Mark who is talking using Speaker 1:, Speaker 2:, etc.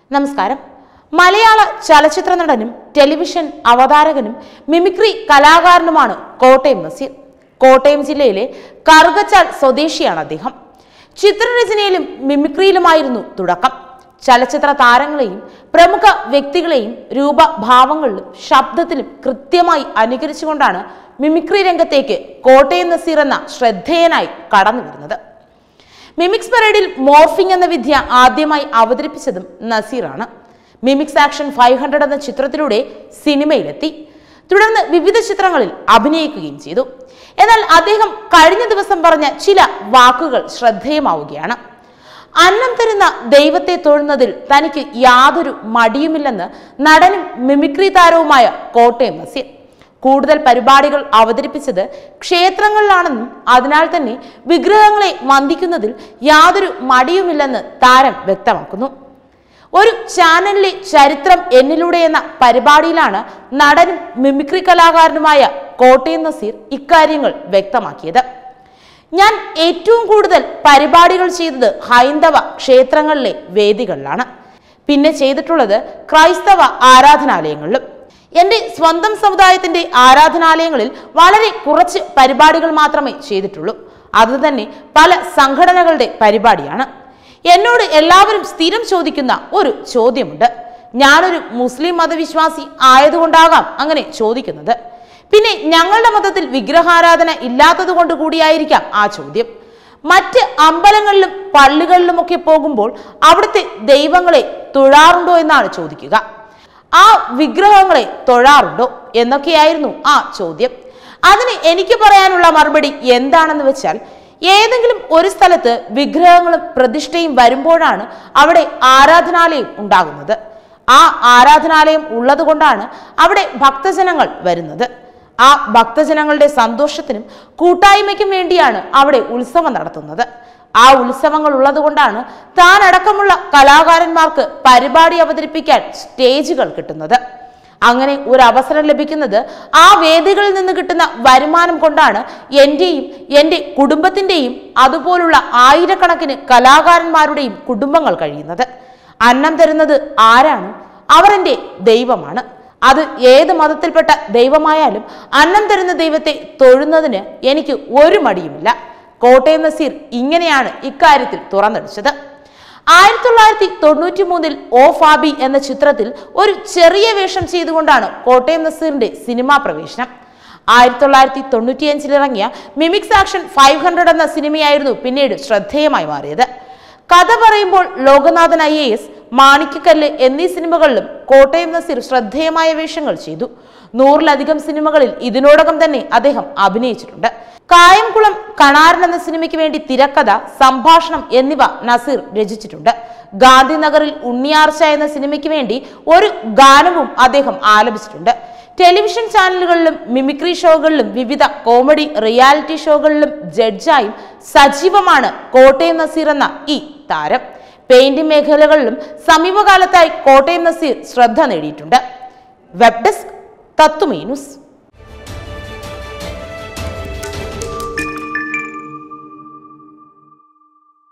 Speaker 1: നമസ്കാരം മലയാള ചലച്ചിത്ര നടനും ടെലിവിഷൻ അവതാരകനും മിമിക്രി കലാകാരനുമാണ് കോട്ടയം നസീർ കോട്ടയം ജില്ലയിലെ കറുകച്ചാൽ സ്വദേശിയാണ് അദ്ദേഹം ചിത്രരചനയിലും മിമിക്രിയിലുമായിരുന്നു തുടക്കം ചലച്ചിത്ര താരങ്ങളെയും പ്രമുഖ വ്യക്തികളെയും രൂപഭാവങ്ങളിലും ശബ്ദത്തിലും കൃത്യമായി അനുകരിച്ചുകൊണ്ടാണ് മിമിക്രി രംഗത്തേക്ക് കോട്ടയം നസീർ എന്ന ശ്രദ്ധേയനായി കടന്നു വരുന്നത് മിമിക്സ് പരേഡിൽ മോർഫിംഗ് എന്ന വിദ്യ ആദ്യമായി അവതരിപ്പിച്ചതും നസീറാണ് മിമിക്സ് ആക്ഷൻ ഫൈവ് ഹൺഡ്രഡ് എന്ന ചിത്രത്തിലൂടെ സിനിമയിലെത്തി തുടർന്ന് വിവിധ ചിത്രങ്ങളിൽ അഭിനയിക്കുകയും ചെയ്തു എന്നാൽ അദ്ദേഹം കഴിഞ്ഞ ദിവസം പറഞ്ഞ ചില വാക്കുകൾ ശ്രദ്ധേയമാവുകയാണ് അന്നം തരുന്ന ദൈവത്തെ തൊഴുന്നതിൽ തനിക്ക് യാതൊരു മടിയുമില്ലെന്ന് നടനും മിമിക്രി താരവുമായ കോട്ടയം നസീർ കൂടുതൽ പരിപാടികൾ അവതരിപ്പിച്ചത് ക്ഷേത്രങ്ങളിലാണെന്നും അതിനാൽ തന്നെ വിഗ്രഹങ്ങളെ വന്ദിക്കുന്നതിൽ യാതൊരു മടിയുമില്ലെന്ന് താരം വ്യക്തമാക്കുന്നു ഒരു ചാനലിലെ ചരിത്രം എന്നിലൂടെ എന്ന പരിപാടിയിലാണ് നടനും മിമിക്രി കലാകാരനുമായ കോട്ടയം നസീർ ഇക്കാര്യങ്ങൾ വ്യക്തമാക്കിയത് ഞാൻ ഏറ്റവും കൂടുതൽ പരിപാടികൾ ചെയ്തത് ഹൈന്ദവ ക്ഷേത്രങ്ങളിലെ വേദികളിലാണ് പിന്നെ ചെയ്തിട്ടുള്ളത് ക്രൈസ്തവ ആരാധനാലയങ്ങളിലും എൻ്റെ സ്വന്തം സമുദായത്തിന്റെ ആരാധനാലയങ്ങളിൽ വളരെ കുറച്ച് പരിപാടികൾ മാത്രമേ ചെയ്തിട്ടുള്ളൂ അത് തന്നെ പല സംഘടനകളുടെ പരിപാടിയാണ് എന്നോട് എല്ലാവരും സ്ഥിരം ചോദിക്കുന്ന ഒരു ചോദ്യമുണ്ട് ഞാനൊരു മുസ്ലിം മതവിശ്വാസി ആയതുകൊണ്ടാകാം അങ്ങനെ ചോദിക്കുന്നത് പിന്നെ ഞങ്ങളുടെ മതത്തിൽ വിഗ്രഹാരാധന ഇല്ലാത്തത് കൊണ്ട് കൂടിയായിരിക്കാം ആ ചോദ്യം മറ്റ് അമ്പലങ്ങളിലും പള്ളികളിലുമൊക്കെ പോകുമ്പോൾ അവിടുത്തെ ദൈവങ്ങളെ തൊഴാറുണ്ടോ എന്നാണ് ചോദിക്കുക ആ വിഗ്രഹങ്ങളെ തൊഴാറുണ്ടോ എന്നൊക്കെയായിരുന്നു ആ ചോദ്യം അതിന് എനിക്ക് പറയാനുള്ള മറുപടി എന്താണെന്ന് വെച്ചാൽ ഏതെങ്കിലും ഒരു സ്ഥലത്ത് വിഗ്രഹങ്ങളും പ്രതിഷ്ഠയും വരുമ്പോഴാണ് അവിടെ ആരാധനാലയം ഉണ്ടാകുന്നത് ആ ആരാധനാലയം ഉള്ളതുകൊണ്ടാണ് അവിടെ ഭക്തജനങ്ങൾ വരുന്നത് ആ ഭക്തജനങ്ങളുടെ സന്തോഷത്തിനും കൂട്ടായ്മയ്ക്കും വേണ്ടിയാണ് അവിടെ ഉത്സവം നടത്തുന്നത് ആ ഉത്സവങ്ങൾ ഉള്ളതുകൊണ്ടാണ് താൻ അടക്കമുള്ള കലാകാരന്മാർക്ക് പരിപാടി അവതരിപ്പിക്കാൻ സ്റ്റേജുകൾ കിട്ടുന്നത് അങ്ങനെ ഒരു അവസരം ലഭിക്കുന്നത് ആ വേദികളിൽ നിന്ന് കിട്ടുന്ന വരുമാനം കൊണ്ടാണ് എൻ്റെയും എൻ്റെ കുടുംബത്തിൻ്റെയും അതുപോലുള്ള ആയിരക്കണക്കിന് കലാകാരന്മാരുടെയും കുടുംബങ്ങൾ കഴിയുന്നത് അന്നം തരുന്നത് ആരാണ് അവർ എൻ്റെ ദൈവമാണ് അത് ഏത് മതത്തിൽപ്പെട്ട ദൈവമായാലും അന്നം തരുന്ന ദൈവത്തെ തൊഴുന്നതിന് എനിക്ക് ഒരു മടിയുമില്ല കോട്ടയം നസീർ ഇങ്ങനെയാണ് ഇക്കാര്യത്തിൽ തുറന്നടിച്ചത് ആയിരത്തി തൊള്ളായിരത്തി തൊണ്ണൂറ്റി മൂന്നിൽ ഓ ഫാബി എന്ന ചിത്രത്തിൽ ഒരു ചെറിയ വേഷം ചെയ്തുകൊണ്ടാണ് കോട്ടയം നസീറിന്റെ സിനിമാ പ്രവേശനം ആയിരത്തി തൊള്ളായിരത്തി തൊണ്ണൂറ്റിയഞ്ചിൽ ഇറങ്ങിയ മിമിക്സ് ആക്ഷൻ ഫൈവ് ഹൺഡ്രഡ് എന്ന സിനിമയായിരുന്നു പിന്നീട് ശ്രദ്ധേയമായി മാറിയത് കഥ പറയുമ്പോൾ Lokanathan I A S Manikyakkallu എന്നീ സിനിമകളിലും കോട്ടയം നസീർ ശ്രദ്ധേയമായ വേഷങ്ങൾ ചെയ്തു നൂറിലധികം സിനിമകളിൽ ഇതിനോടകം തന്നെ അദ്ദേഹം അഭിനയിച്ചിട്ടുണ്ട് കായംകുളം കണാരൻ എന്ന സിനിമയ്ക്ക് വേണ്ടി തിരക്കഥ സംഭാഷണം എന്നിവ നസീർ രചിച്ചിട്ടുണ്ട് ഗാന്ധിനഗറിൽ ഉണ്ണിയാർച്ച എന്ന സിനിമയ്ക്ക് വേണ്ടി ഒരു ഗാനവും അദ്ദേഹം ആലപിച്ചിട്ടുണ്ട് ടെലിവിഷൻ ചാനലുകളിലും മിമിക്രി ഷോകളിലും വിവിധ കോമഡി റിയാലിറ്റി ഷോകളിലും ജഡ്ജായും സജീവമാണ് കോട്ടയം നസീർ എന്ന ഈ താരം പെയിന്റിംഗ് മേഖലകളിലും സമീപകാലത്തായി കോട്ടയം നസീർ ശ്രദ്ധ നേടിയിട്ടുണ്ട് വെബ് ഡെസ്ക് തത്തുമീ ന്യൂസ്